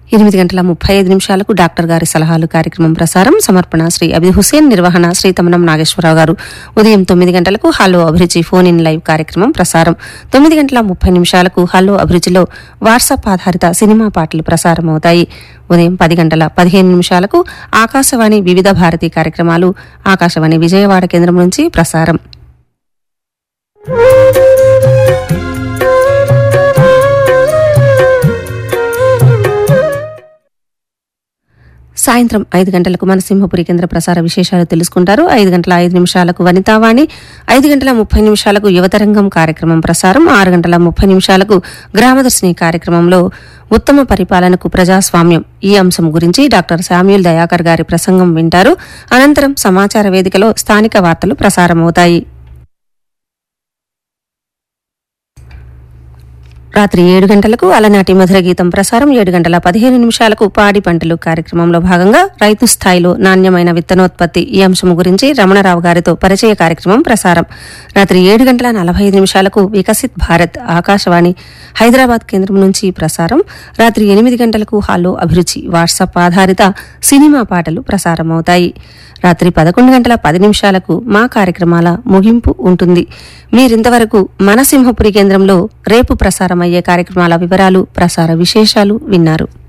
ఎనిమిది గంటల ముప్పై ఐదు నిమిషాలకు డాక్టర్ గారి సలహాలు కార్యక్రమం ప్రసారం సమర్పణ శ్రీ అబి హుసేన్ నిర్వహణ శ్రీ తమనం నాగేశ్వరరావు గారు ఉదయం తొమ్మిది గంటలకు హలో అభిరుచి ఫోన్ ఇన్ లైవ్ కార్యక్రమం ప్రసారం తొమ్మిది గంటల ముప్పై నిమిషాలకు హలో అభిరుచిలో వాట్సాప్ ఆధారిత సినిమా పాటలు ప్రసారం అవుతాయి ఉదయం పది గంటల పదిహేను నిమిషాలకు ఆకాశవాణి వివిధ భారతి కార్యక్రమాలు ఆకాశవాణి విజయవాడ కేంద్రం నుంచి ప్రసారం సాయంత్రం ఐదు గంటలకు మన సింహపురి కేంద్ర ప్రసార విశేషాలు తెలుసుకుంటారు ఐదు గంటల ఐదు నిమిషాలకు వనితావాణి ఐదు గంటల ముప్పై నిమిషాలకు యువతరంగం కార్యక్రమం ప్రసారం ఆరు గంటల ముప్పై నిమిషాలకు గ్రామదర్శిని కార్యక్రమంలో ఉత్తమ పరిపాలనకు ప్రజాస్వామ్యం ఈ అంశం గురించి డాక్టర్ శామ్యూల్ దయాకర్ గారి ప్రసంగం వింటారు అనంతరం సమాచార వేదికలో స్థానిక వార్తలు ప్రసారమవుతాయి రాత్రి ఏడు గంటలకు అలనాటి మధుర గీతం ప్రసారం ఏడు గంటల పదిహేను నిమిషాలకు పాడి పంటలు కార్యక్రమంలో భాగంగా రైతు స్థాయిలో నాణ్యమైన విత్తనోత్పత్తి ఈ అంశం గురించి రమణరావు గారితో పరిచయ కార్యక్రమం ప్రసారం రాత్రి ఏడు గంటల నలభై ఐదు నిమిషాలకు వికసిత్ భారత్ ఆకాశవాణి హైదరాబాద్ కేంద్రం నుంచి ప్రసారం రాత్రి ఎనిమిది గంటలకు హాలో అభిరుచి వాట్సాప్ ఆధారిత సినిమా పాటలు ప్రసారమవుతాయి రాత్రి పదకొండు గంటల పది నిమిషాలకు మా కార్యక్రమాల ముగింపు ఉంటుంది మీరింతవరకు మన సింహపురి కేంద్రంలో రేపు ప్రసారమయ్యే కార్యక్రమాల వివరాలు ప్రసార విశేషాలు విన్నారు